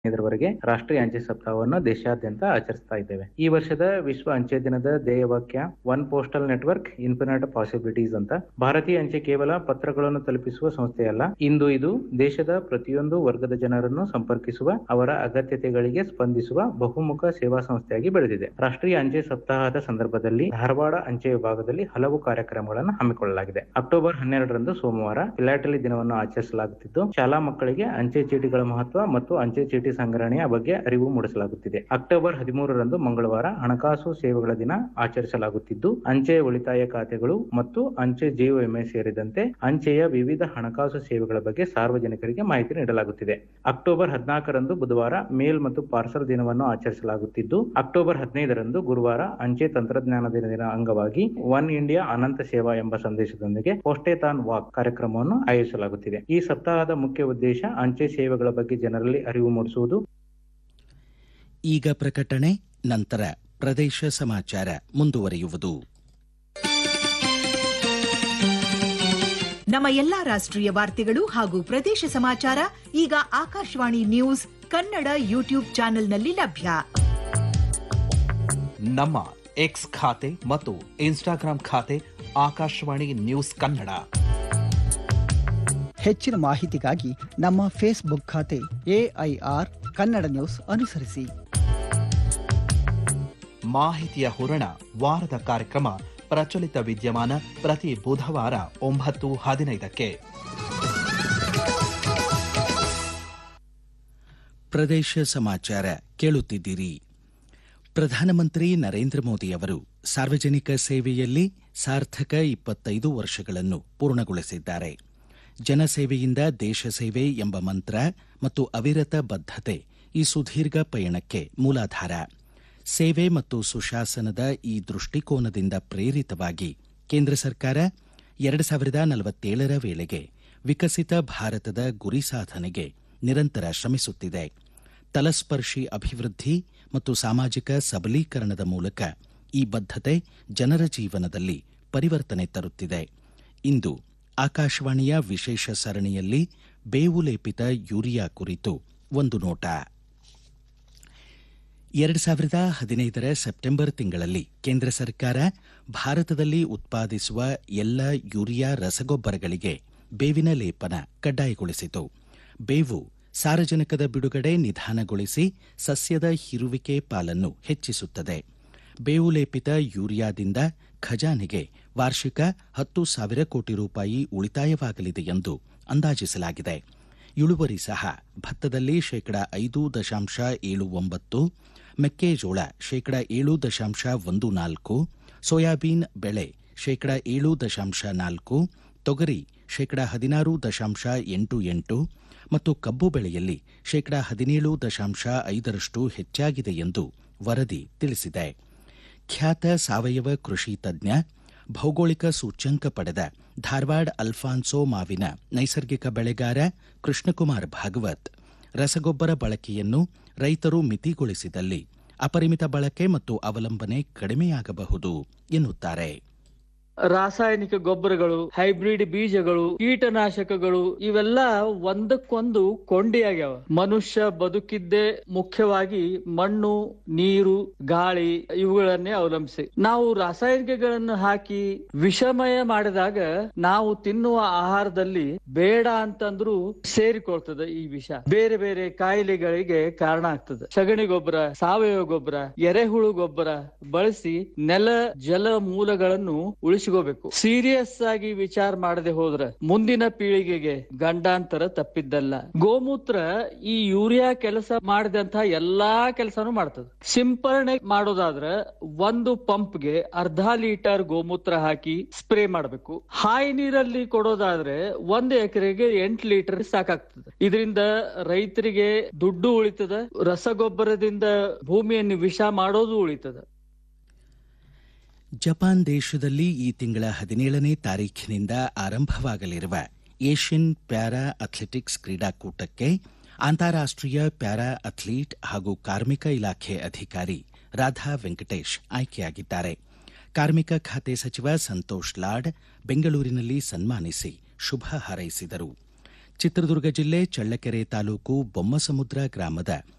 ಇದರವರೆಗೆ ರಾಷ್ಟ್ರೀಯ ಅಂಚೆ ಸಪ್ತಾಹವನ್ನು ದೇಶಾದ್ಯಂತ ಆಚರಿಸ್ತಾ ಇದ್ದೇವೆ ಈ ವರ್ಷದ ವಿಶ್ವ ಅಂಚೆ ದಿನದ ಧ್ಯೇಯವಾಕ್ಯ one postal network infinite possibilities ಅಂತ ಭಾರತೀಯ ಅಂಚೆ ಕೇವಲ ಪತ್ರಗಳನ್ನು ತಲುಪಿಸುವ ಸಂಸ್ಥೆಯಲ್ಲ ಇಂದು ಇದು ದೇಶದ ಪ್ರತಿಯೊಂದು ವರ್ಗದ ಜನರನ್ನು ಸಂಪರ್ಕಿಸುವ ಅವರ ಅಗತ್ಯತೆಗಳಿಗೆ ಸ್ಪಂದಿಸುವ ಬಹುಮುಖ ಸೇವಾ ಸಂಸ್ಥೆಯಾಗಿ ಬೆಳೆದಿದೆ ರಾಷ್ಟ್ರೀಯ ಅಂಚೆ ಸಪ್ತಾಹದ ಸಂದರ್ಭದಲ್ಲಿ ಧಾರವಾಡ ಅಂಚೆ ವಿಭಾಗದಲ್ಲಿ ಹಲವು ಕಾರ್ಯಕ್ರಮಗಳನ್ನು ಹಮ್ಮಿಕೊಳ್ಳಲಾಗಿದೆ ಅಕ್ಟೋಬರ್ ಹನ್ನೆರಡರಂದು ಸೋಮವಾರ ಫಿಲಾಟಲಿ ದಿನವನ್ನು ಆಚರಿಸಲಾಗುತ್ತಿದ್ದು ಶಾಲಾ ಮಕ್ಕಳಿಗೆ ಅಂಚೆ ಚೀಟಿಗಳ ಮಹತ್ವ ಮತ್ತು ಅಂಚೆ ಚೀಟಿ ಸಂಗ್ರಹಣೆಯ ಬಗ್ಗೆ ಅರಿವು ಮೂಡಿಸಲಾಗುತ್ತಿದೆ ಅಕ್ಟೋಬರ್ ಹದಿಮೂರರಂದು ಮಂಗಳವಾರ ಹಣಕಾಸು ಸೇವೆಗಳ ದಿನ ಆಚರಿಸಲಾಗುತ್ತಿದ್ದು ಅಂಚೆ ಉಳಿತಾಯ ಖಾತೆಗಳು ಮತ್ತು ಅಂಚೆ ಜೀವ ವಿಮೆ ಸೇರಿದಂತೆ ಅಂಚೆಯ ವಿವಿಧ ಹಣಕಾಸು ಸೇವೆಗಳ ಬಗ್ಗೆ ಸಾರ್ವಜನಿಕರಿಗೆ ಮಾಹಿತಿ ನೀಡಲಾಗುತ್ತಿದೆ ಅಕ್ಟೋಬರ್ ಹದಿನಾಲ್ಕರಂದು ಬುಧವಾರ ಮೇಲ್ ಮತ್ತು ಪಾರ್ಸಲ್ ದಿನವನ್ನು ಆಚರಿಸಲಾಗುತ್ತಿದ್ದು ಅಕ್ಟೋಬರ್ ಹದಿನೈದರಂದು ಗುರುವಾರ ಅಂಚೆ ತಂತ್ರಜ್ಞಾನ ದಿನದ ಅಂಗವಾಗಿ ಒನ್ ಇಂಡಿಯಾ ಅನಂತ ಸೇವಾ ಎಂಬ ಸಂದೇಶದೊಂದಿಗೆ ಪೋಸ್ಟೇತಾನ್ ವಾಕ್ ಕಾರ್ಯಕ್ರಮವನ್ನು ಆಯೋಜಿಸಲಾಗುತ್ತಿದೆ ಈ ಸಪ್ತಾಹದ ಮುಖ್ಯ ಉದ್ದೇಶ ಅಂಚೆ ಸೇವೆಗಳ ಬಗ್ಗೆ ಜನರಲ್ಲಿ ಅರಿವು ಮೂಡಿಸುವುದು ಈಗ ಪ್ರಕಟಣೆ ನಂತರ ಪ್ರದೇಶ ಸಮಾಚಾರ ಮುಂದುವರಿಯುವುದು ನಮ್ಮ ಎಲ್ಲಾ ರಾಷ್ಟ್ರೀಯ ವಾರ್ತೆಗಳು ಹಾಗೂ ಪ್ರದೇಶ ಸಮಾಚಾರ ಈಗ ಆಕಾಶವಾಣಿ ನ್ಯೂಸ್ ಕನ್ನಡ ಯೂಟ್ಯೂಬ್ ಚಾನೆಲ್ನಲ್ಲಿ ಲಭ್ಯ ನಮ್ಮ ಎಕ್ಸ್ ಖಾತೆ ಮತ್ತು ಇನ್ಸ್ಟಾಗ್ರಾಂ ಖಾತೆ ಆಕಾಶವಾಣಿ ನ್ಯೂಸ್ ಕನ್ನಡ ಹೆಚ್ಚಿನ ಮಾಹಿತಿಗಾಗಿ ನಮ್ಮ ಫೇಸ್ಬುಕ್ ಖಾತೆ ಎಐಆರ್ ಕನ್ನಡ ನ್ಯೂಸ್ ಅನುಸರಿಸಿ ಮಾಹಿತಿಯ ಹೂರಣ ವಾರದ ಕಾರ್ಯಕ್ರಮ ಪ್ರಚಲಿತ ವಿದ್ಯಮಾನ ಪ್ರತಿ ಬುಧವಾರ ಒಂಬತ್ತು ಹದಿನೈದಕ್ಕೆ ಪ್ರದೇಶ ಸಮಾಚಾರ ಕೇಳುತ್ತಿದ್ದೀರಿ ಪ್ರಧಾನಮಂತ್ರಿ ನರೇಂದ್ರ ಮೋದಿ ಅವರು ಸಾರ್ವಜನಿಕ ಸೇವೆಯಲ್ಲಿ ಸಾರ್ಥಕ ಇಪ್ಪತ್ತೈದು ವರ್ಷಗಳನ್ನು ಪೂರ್ಣಗೊಳಿಸಿದ್ದಾರೆ ಜನಸೇವೆಯಿಂದ ದೇಶ ಸೇವೆ ಎಂಬ ಮಂತ್ರ ಮತ್ತು ಅವಿರತ ಬದ್ಧತೆ ಈ ಸುದೀರ್ಘ ಪಯಣಕ್ಕೆ ಮೂಲಾಧಾರ ಸೇವೆ ಮತ್ತು ಸುಶಾಸನದ ಈ ದೃಷ್ಟಿಕೋನದಿಂದ ಪ್ರೇರಿತವಾಗಿ ಕೇಂದ್ರ ಸರ್ಕಾರ ಎರಡು ಸಾವಿರದ ನಲವತ್ತೇಳರ ವೇಳೆಗೆ ವಿಕಸಿತ ಭಾರತದ ಗುರಿ ಸಾಧನೆಗೆ ನಿರಂತರ ಶ್ರಮಿಸುತ್ತಿದೆ ತಲಸ್ಪರ್ಶಿ ಅಭಿವೃದ್ಧಿ ಮತ್ತು ಸಾಮಾಜಿಕ ಸಬಲೀಕರಣದ ಮೂಲಕ ಈ ಬದ್ಧತೆ ಜನರ ಜೀವನದಲ್ಲಿ ಪರಿವರ್ತನೆ ತರುತ್ತಿದೆ ಇಂದು ಆಕಾಶವಾಣಿಯ ವಿಶೇಷ ಸರಣಿಯಲ್ಲಿ ಬೇವು ಲೇಪಿತ ಯೂರಿಯಾ ಕುರಿತು ಒಂದು ನೋಟ ಎರಡು ಸಾವಿರದ ಹದಿನೈದರ ಸೆಪ್ಟೆಂಬರ್ ತಿಂಗಳಲ್ಲಿ ಕೇಂದ್ರ ಸರ್ಕಾರ ಭಾರತದಲ್ಲಿ ಉತ್ಪಾದಿಸುವ ಎಲ್ಲ ಯೂರಿಯಾ ರಸಗೊಬ್ಬರಗಳಿಗೆ ಬೇವಿನ ಲೇಪನ ಕಡ್ಡಾಯಗೊಳಿಸಿತು ಬೇವು ಸಾರಜನಕದ ಬಿಡುಗಡೆ ನಿಧಾನಗೊಳಿಸಿ ಸಸ್ಯದ ಹಿರುವಿಕೆ ಪಾಲನ್ನು ಹೆಚ್ಚಿಸುತ್ತದೆ ಬೇವು ಲೇಪಿತ ಯೂರಿಯಾದಿಂದ ಖಜಾನೆಗೆ ವಾರ್ಷಿಕ ಹತ್ತು ಸಾವಿರ ಕೋಟಿ ರೂಪಾಯಿ ಉಳಿತಾಯವಾಗಲಿದೆ ಎಂದು ಅಂದಾಜಿಸಲಾಗಿದೆ ಇಳುವರಿ ಸಹ ಭತ್ತದಲ್ಲಿ ಶೇಕಡ ಐದು ದಶಾಂಶ ಏಳು ಒಂಬತ್ತು ಮೆಕ್ಕೆಜೋಳ ಶೇಕಡ ಏಳು ದಶಾಂಶ ಒಂದು ನಾಲ್ಕು ಸೋಯಾಬೀನ್ ಬೆಳೆ ಶೇಕಡ ಏಳು ದಶಾಂಶ ನಾಲ್ಕು ತೊಗರಿ ಶೇಕಡ ಹದಿನಾರು ದಶಾಂಶ ಎಂಟು ಎಂಟು ಮತ್ತು ಕಬ್ಬು ಬೆಳೆಯಲ್ಲಿ ಶೇಕಡ ಹದಿನೇಳು ದಶಾಂಶ ಐದರಷ್ಟು ಹೆಚ್ಚಾಗಿದೆ ಎಂದು ವರದಿ ತಿಳಿಸಿದೆ ಖ್ಯಾತ ಸಾವಯವ ಕೃಷಿ ತಜ್ಞ ಭೌಗೋಳಿಕ ಸೂಚ್ಯಂಕ ಪಡೆದ ಧಾರವಾಡ ಅಲ್ಫಾನ್ಸೋ ಮಾವಿನ ನೈಸರ್ಗಿಕ ಬೆಳೆಗಾರ ಕೃಷ್ಣಕುಮಾರ್ ಭಾಗವತ್ ರಸಗೊಬ್ಬರ ಬಳಕೆಯನ್ನು ರೈತರು ಮಿತಿಗೊಳಿಸಿದಲ್ಲಿ ಅಪರಿಮಿತ ಬಳಕೆ ಮತ್ತು ಅವಲಂಬನೆ ಕಡಿಮೆಯಾಗಬಹುದು ಎನ್ನುತ್ತಾರೆ ರಾಸಾಯನಿಕ ಗೊಬ್ಬರಗಳು ಹೈಬ್ರಿಡ್ ಬೀಜಗಳು ಕೀಟನಾಶಕಗಳು ಇವೆಲ್ಲ ಒಂದಕ್ಕೊಂದು ಕೊಂಡಿಯಾಗ್ಯಾವ ಮನುಷ್ಯ ಬದುಕಿದ್ದೇ ಮುಖ್ಯವಾಗಿ ಮಣ್ಣು ನೀರು ಗಾಳಿ ಇವುಗಳನ್ನೇ ಅವಲಂಬಿಸಿ ನಾವು ರಾಸಾಯನಿಕಗಳನ್ನು ಹಾಕಿ ವಿಷಮಯ ಮಾಡಿದಾಗ ನಾವು ತಿನ್ನುವ ಆಹಾರದಲ್ಲಿ ಬೇಡ ಅಂತಂದ್ರೂ ಸೇರಿಕೊಳ್ತದೆ ಈ ವಿಷ ಬೇರೆ ಬೇರೆ ಕಾಯಿಲೆಗಳಿಗೆ ಕಾರಣ ಆಗ್ತದೆ ಸಗಣಿ ಗೊಬ್ಬರ ಸಾವಯವ ಗೊಬ್ಬರ ಎರೆಹುಳು ಗೊಬ್ಬರ ಬಳಸಿ ನೆಲ ಜಲ ಮೂಲಗಳನ್ನು ಉಳಿಸಿಕೋಬೇಕು ಸೀರಿಯಸ್ ಆಗಿ ವಿಚಾರ ಮಾಡದೆ ಹೋದ್ರೆ ಮುಂದಿನ ಪೀಳಿಗೆಗೆ ಗಂಡಾಂತರ ತಪ್ಪಿದ್ದಲ್ಲ ಗೋಮೂತ್ರ ಈ ಯೂರಿಯಾ ಕೆಲಸ ಮಾಡಿದಂತ ಎಲ್ಲಾ ಕೆಲಸನೂ ಮಾಡ್ತದೆ ಸಿಂಪರಣೆ ಮಾಡೋದಾದ್ರ ಒಂದು ಪಂಪ್ಗೆ ಅರ್ಧ ಲೀಟರ್ ಗೋಮೂತ್ರ ಹಾಕಿ ಸ್ಪ್ರೇ ಮಾಡಬೇಕು ಹಾಯಿ ನೀರಲ್ಲಿ ಕೊಡೋದಾದ್ರೆ ಒಂದು ಎಕರೆಗೆ ಎಂಟು ಲೀಟರ್ ಸಾಕಾಗ್ತದೆ ಇದರಿಂದ ರೈತರಿಗೆ ದುಡ್ಡು ಉಳಿತದ ರಸಗೊಬ್ಬರದಿಂದ ಭೂಮಿಯನ್ನು ವಿಷ ಮಾಡೋದು ಉಳಿತದ ಜಪಾನ್ ದೇಶದಲ್ಲಿ ಈ ತಿಂಗಳ ಹದಿನೇಳನೇ ತಾರೀಖಿನಿಂದ ಆರಂಭವಾಗಲಿರುವ ಏಷ್ಯನ್ ಪ್ಯಾರಾ ಅಥ್ಲೆಟಿಕ್ಸ್ ಕ್ರೀಡಾಕೂಟಕ್ಕೆ ಅಂತಾರಾಷ್ಟೀಯ ಪ್ಯಾರಾ ಅಥ್ಲೀಟ್ ಹಾಗೂ ಕಾರ್ಮಿಕ ಇಲಾಖೆ ಅಧಿಕಾರಿ ರಾಧಾ ವೆಂಕಟೇಶ್ ಆಯ್ಕೆಯಾಗಿದ್ದಾರೆ ಕಾರ್ಮಿಕ ಖಾತೆ ಸಚಿವ ಸಂತೋಷ್ ಲಾಡ್ ಬೆಂಗಳೂರಿನಲ್ಲಿ ಸನ್ಮಾನಿಸಿ ಶುಭ ಹಾರೈಸಿದರು ಚಿತ್ರದುರ್ಗ ಜಿಲ್ಲೆ ಚಳ್ಳಕೆರೆ ತಾಲೂಕು ಬೊಮ್ಮಸಮುದ್ರ ಗ್ರಾಮದ